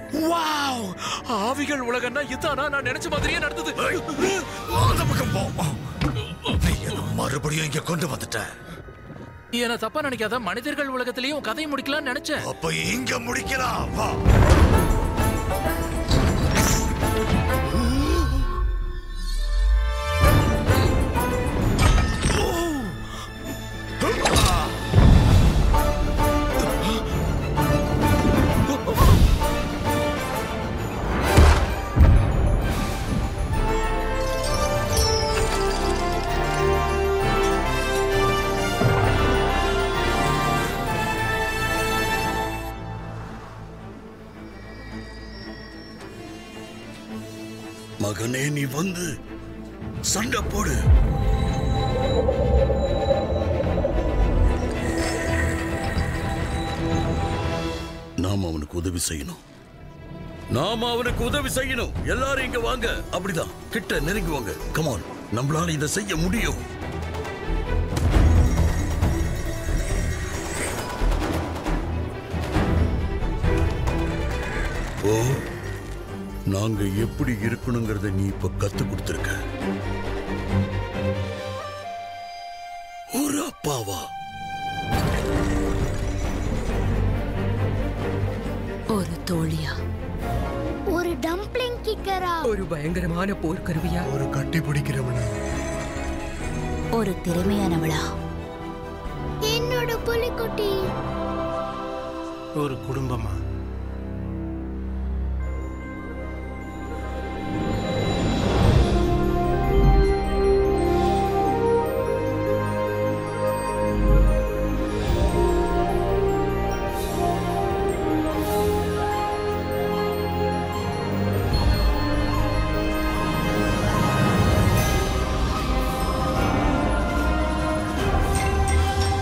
wow ஆவிகள் உலகம்னா இதானா நான் நினைச்ச மாதிரியே நடந்தது அந்த பக்கம் போ நீ என்ன மறுபடியும் இங்க கொண்டு வந்துட்ட என்ன தப்பா நினைக்காத மனிதர்கள் உலகத்திலயும் கதையை முடிக்கலாம்னு நினைச்சேன் அப்ப இங்க முடிக்கலாம் வா மகனே நீ வந்து சண்டை போடு நாம் அவனுக்கு உதவி செய்யணும் நாம அவனுக்கு உதவி செய்யணும் எல்லாரும் இங்க வாங்க அப்படிதான் கிட்ட நெருங்கி வாங்க கமான் நம்மளால இதை செய்ய முடியும் ஓ நாங்க எப்படி இருக்கணுங்கிறத நீ இப்ப கத்து கொடுத்திருக்க ஒரு அப்பாவா ஒரு தோழியா ஒரு டம்ப்ளிங் கிக்கரா ஒரு பயங்கரமான போர்க்கருவியா ஒரு கட்டி பிடிக்கிறவன ஒரு திறமையானவளா என்னோட புலிக்குட்டி ஒரு குடும்பமா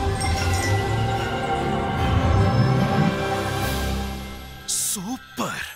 சூப்பர்